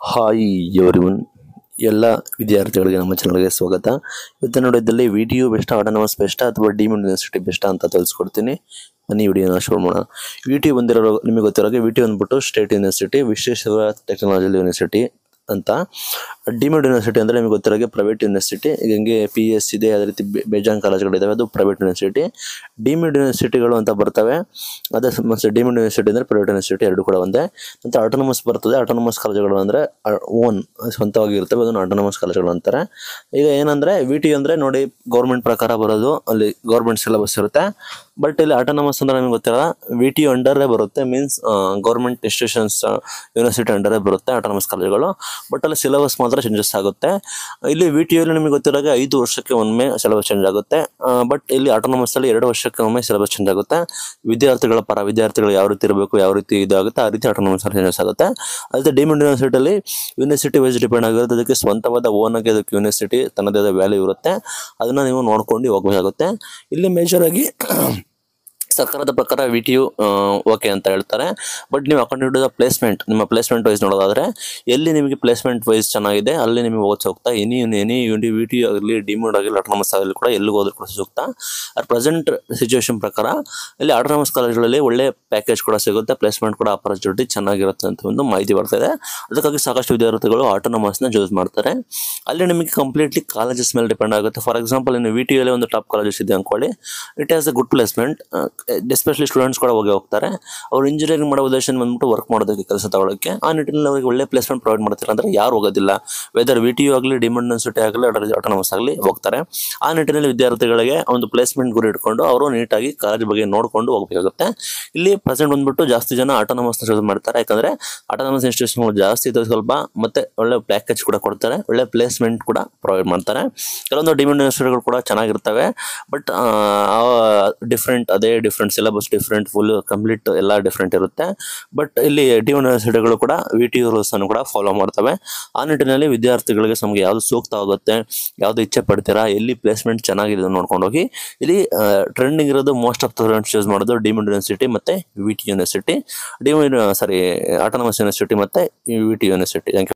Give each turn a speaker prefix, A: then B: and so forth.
A: hi everyone ಎಲ್ಲ ವಿದ್ಯಾರ್ಥಿಗಳಿಗೆ ನಮ್ಮ ಚಾನಲ್ಗೆ ಸ್ವಾಗತ ಇವತ್ತು ನೋಡಿದ್ದಲ್ಲಿ V T U best autonomous best ಅಥವಾ ಡೀಮ್ ಯೂನಿವರ್ಸಿಟಿ ಬೆಸ್ಟ್ ಅಂತ ತಿಳಿಸ್ಕೊಡ್ತೀನಿ ಬನ್ನಿ ವಿಡಿಯೋನ ಶುರು ಮಾಡೋಣ ವಿ ಟಿ ಬಂದಿರೋ ನಿಮಗೆ ಗೊತ್ತಿರೋ ವಿ ಟಿ ಬಂದ್ಬಿಟ್ಟು state university Vishweshwara technological university ಅಂತ ಡಿಮ್ಡ್ ಯೂನಿವರ್ಸಿಟಿ ಅಂದರೆ ನಿಮಗೆ ಗೊತ್ತಿರೋಗೆ ಪ್ರೈವೇಟ್ ಯೂನಿವರ್ಸಿಟಿ ಈಗ ಹಂಗೆ ಪಿ ಎಸ್ ಇದೆ ಅದೇ ರೀತಿ ಬೆ- ಬೇಜಾನ್ ಕಾಲೇಜ್ಗಳಿದ್ದಾವೆ ಅದು ಪ್ರೈವೇಟ್ ಯೂನಿವರ್ಸಿಟಿ ಡಿಮ್ಡ್ ಯೂನಿವರ್ಸಿಟಿಗಳು ಅಂತ ಬರ್ತವೆ ಅದೇ ಮತ್ತೆ ಡಿಮ್ಡ್ ಯೂನಿವರ್ಸಿಟಿ ಅಂದರೆ ಪ್ರೈವೇಟ್ ಯೂನಿವರ್ಸಿಟಿ ಎರಡು ಕೂಡ ಒಂದೇ ಮತ್ತು ಆಟೋನಮಸ್ ಬರ್ತದೆ ಆಟೋನಮಸ್ ಕಾಲೇಜುಗಳು ಅಂದರೆ ಓನ್ ಸ್ವಂತವಾಗಿ ಇರ್ತವೆ ಅದನ್ನು ಆಟೋನಮಸ್ ಕಾಲೇಜುಗಳು ಅಂತಾರೆ ಈಗ ಏನಂದರೆ ವಿ ಟಿ ಅಂದರೆ ನೋಡಿ ಗೌರ್ಮೆಂಟ್ ಪ್ರಕಾರ ಬರೋದು ಅಲ್ಲಿ ಗೌರ್ಮೆಂಟ್ ಸಿಲೆಬಸ್ ಇರುತ್ತೆ ಬಟ್ ಇಲ್ಲಿ ಆಟೋನಮಸ್ ಅಂದ್ರೆ ನಮಗೆ ಗೊತ್ತಿರಲ್ಲ ವಿ ಟಿ ಅಂಡರೇ ಬರುತ್ತೆ ಮೀನ್ಸ್ ಗೌರ್ಮೆಂಟ್ ಇನ್ಸ್ಟಿಟ್ಯೂಷನ್ಸ್ ಯೂನಿವರ್ಸಿಟಿ ಅಂಡರೇ ಬರುತ್ತೆ ಆಟೋನಮಸ್ ಕಾಲೇಜುಗಳು ಬಟ್ ಅಲ್ಲಿ ಸಿಲೆಬಸ್ ಮಾತ್ರ ಚೇಂಜಸ್ ಆಗುತ್ತೆ ಇಲ್ಲಿ ವಿ ಟಿ ಯಲ್ಲಿ ನಿಮಗೆ ಗೊತ್ತಿರೋ ಹಾಗೆ ಐದು ವರ್ಷಕ್ಕೆ ಒಮ್ಮೆ ಸಿಲೆಬಸ್ ಚೇಂಜ್ ಆಗುತ್ತೆ ಬಟ್ ಇಲ್ಲಿ ಆಟೋನಮಸ್ ಅಲ್ಲಿ ಎರಡು ವರ್ಷಕ್ಕೆ ಒಮ್ಮೆ ಸಿಲೆಬಸ್ ಚೇಂಜ್ ಆಗುತ್ತೆ ವಿದ್ಯಾರ್ಥಿಗಳ ಪರ ವಿದ್ಯಾರ್ಥಿಗಳು ಯಾವ ರೀತಿ ಇರಬೇಕು ಯಾವ ರೀತಿ ಇದಾಗುತ್ತೆ ಆ ರೀತಿ ಆಟೋನಮಸ್ ಚೇಂಜಸ್ ಆಗುತ್ತೆ ಅದೇ ಡಿಮ್ಡ್ ಯೂನಿವರ್ಸಿಟಿಯಲ್ಲಿ ಯೂನಿವರ್ಸಿಟಿ ವೈಸ್ ಡಿಪೆಂಡ್ ಆಗಿರುತ್ತೆ ಅದಕ್ಕೆ ಸ್ವಂತವಾದ ಓನ್ ಆಗಿ ಅದಕ್ಕೆ ಯೂನಿವರ್ಸಿಟಿ ತನ್ನದೇ ಆದ ವ್ಯಾಲ್ಯೂ ಇರುತ್ತೆ ಅದನ್ನ ನೀವು ನೋಡ್ಕೊಂಡು ಹೋಗಬೇಕಾಗುತ್ತೆ ಇಲ್ಲಿ ಮೇಜರ್ ಆಗಿ ಸರ್ಕಾರದ ಪ್ರಕಾರ ವಿ ಟಿ ಯು ಓಕೆ ಅಂತ ಹೇಳ್ತಾರೆ ಬಟ್ ನೀವು ಅಕಾರ್ಡಿಂಗ್ ಟು ದ ಪ್ಲೇಸ್ಮೆಂಟ್ ನಿಮ್ಮ ಪ್ಲೇಸ್ಮೆಂಟ್ ವೈಸ್ ನೋಡೋದಾದ್ರೆ ಎಲ್ಲಿ ನಿಮಗೆ ಪ್ಲೇಸ್ಮೆಂಟ್ ವೈಸ್ ಚೆನ್ನಾಗಿದೆ ಅಲ್ಲಿ ನಿಮಗೆ ಓದ್ ಹೋಗ್ತಾ any any uni V T U ಆಗಲಿ ಡಿಮ್ಯೂಡ್ ಆಗಲಿ ಆಟೋನಮಸ್ ಆಗಲಿ ಕೂಡ ಎಲ್ಲಿಗೆ ಹೋದ್ರು ಕೂಡ ಸೂಕ್ತ ಅಟ್ ಪ್ರೆಸೆಂಟ್ ಸಿಚುವೇಶನ್ ಪ್ರಕಾರ ಇಲ್ಲಿ ಆಟೋನಮಸ್ ಕಾಲೇಜ್ಗಳಲ್ಲಿ ಒಳ್ಳೆ ಪ್ಯಾಕೇಜ್ ಕೂಡ ಸಿಗುತ್ತೆ ಪ್ಲೇಸ್ಮೆಂಟ್ ಕೂಡ ಆಪರ್ಚುನಿಟಿ ಚೆನ್ನಾಗಿರುತ್ತೆ ಅಂತ ಒಂದು ಮಾಹಿತಿ ಬರ್ತಿದೆ ಅದಕ್ಕಾಗಿ ಸಾಕಷ್ಟು ವಿದ್ಯಾರ್ಥಿಗಳು ಆಟೋನಮಸ್ನ ಚೂಸ್ ಮಾಡ್ತಾರೆ ಅಲ್ಲಿ ನಿಮಗೆ ಕಂಪ್ಲೀಟ್ಲಿ ಕಾಲೇಜಸ್ ಮೇಲೆ ಡಿಪೆಂಡ್ ಆಗುತ್ತೆ ಫಾರ್ ಎಕ್ಸಾಂಪಲ್ ಇನ್ನು ವಿ ಟಿ ಯಲ್ಲಿ ಒಂದು ಟಾಪ್ ಕಾಲೇಜಸ್ ಇದೆ ಅಂದ್ಕೊಳ್ಳಿ it has a good placement especially students ಕೂಡ ಹೋಗಿ ಹೋಗ್ತಾರೆ ಅವ್ರು ಇಂಜಿನಿಯರಿಂಗ್ ಮಾಡೋ ಉದ್ದೇಶ ಬಂದ್ಬಿಟ್ಟು ವರ್ಕ್ ಮಾಡೋದಕ್ಕೆ ಕೆಲಸ ತಗೊಳ್ಳೋಕ್ಕೆ ಆ ನಿಟ್ಟಿನಲ್ಲಿ ಅವರಿಗೆ ಒಳ್ಳೆ ಪ್ಲೇಸ್ಮೆಂಟ್ ಪ್ರೊವೈಡ್ ಮಾಡ್ತಾರೆ ಅಂದರೆ ಯಾರು ಹೋಗೋದಿಲ್ಲ ವೆದರ್ ವಿ ಟಿ ಯು ಆಗಲಿ ಡಿಮಂಡ್ ಯೂನಿವರ್ಸಿಟಿ ಆಗಲಿ ಆಟೋನಮಸ್ ಆಗಲಿ ಹೋಗ್ತಾರೆ ಆ ನಿಟ್ಟಿನಲ್ಲಿ ವಿದ್ಯಾರ್ಥಿಗಳಿಗೆ ಒಂದು ಪ್ಲೇಸ್ಮೆಂಟ್ ಗುರಿ ಇಟ್ಕೊಂಡು ಅವರು ನೀಟಾಗಿ ಕಾಲೇಜ್ ಬಗ್ಗೆ ನೋಡಿಕೊಂಡು ಹೋಗಬೇಕಾಗುತ್ತೆ ಇಲ್ಲಿ ಪ್ರೆಸೆಂಟ್ ಬಂದ್ಬಿಟ್ಟು ಜಾಸ್ತಿ ಜನ ಆಟೋನಮಸ್ನ ಚೂಸ್ ಮಾಡ್ತಾರೆ ಯಾಕಂದರೆ ಆಟೋನಮಸ್ ಇನ್ಸ್ಟಿಟ್ಯೂಷನ್ಗಳು ಜಾಸ್ತಿ ಇದ್ದಾವೆ ಸ್ವಲ್ಪ ಮತ್ತೆ ಒಳ್ಳೆ ಪ್ಯಾಕೇಜ್ ಕೂಡ ಕೊಡ್ತಾರೆ ಒಳ್ಳೆ ಪ್ಲೇಸ್ಮೆಂಟ್ ಕೂಡ ಪ್ರೊವೈಡ್ ಮಾಡ್ತಾರೆ ಕೆಲವೊಂದು ಡಿಮಂಡ್ ಯೂನಿವರ್ಸಿಟಿಗಳು ಕೂಡ ಚೆನ್ನಾಗಿರ್ತವೆ ಬಟ್ ಡಿಫ್ರೆಂಟ್ ಅದೇ different syllabus different full complete ಎಲ್ಲ ಡಿಫ್ರೆಂಟ್ ಇರುತ್ತೆ ಬಟ್ ಇಲ್ಲಿ ಡಿ ಯೂನಿವರ್ಸಿಟಿಗಳು ಕೂಡ ವಿ ಟಿ ರೂಲ್ಸ್ ಅನ್ನು ಕೂಡ ಫಾಲೋ ಮಾಡ್ತವೆ ಆ ನಿಟ್ಟಿನಲ್ಲಿ ವಿದ್ಯಾರ್ಥಿಗಳಿಗೆ ನಮಗೆ ಯಾವುದು ಸೂಕ್ತ ಆಗುತ್ತೆ ಯಾವುದು ಇಚ್ಛೆ ಪಡ್ತೀರಾ ಎಲ್ಲಿ ಪ್ಲೇಸ್ಮೆಂಟ್ ಚೆನ್ನಾಗಿದೆ ನೋಡ್ಕೊಂಡು ಹೋಗಿ ಇಲ್ಲಿ ಟ್ರೆಂಡಿಂಗ್ ಇರೋದು most of the students use ಮಾಡೋದು ಡಿಮ್ಡ್ ಯೂನಿವರ್ಸಿಟಿ ಮತ್ತೆ ವಿ ಟಿ ಯೂನಿವರ್ಸಿಟಿ ಡಿ ಸಾರಿ ಆಟೋನಮಸ್ ಯೂನಿವರ್ಸಿಟಿ ಮತ್ತೆ V T university thank you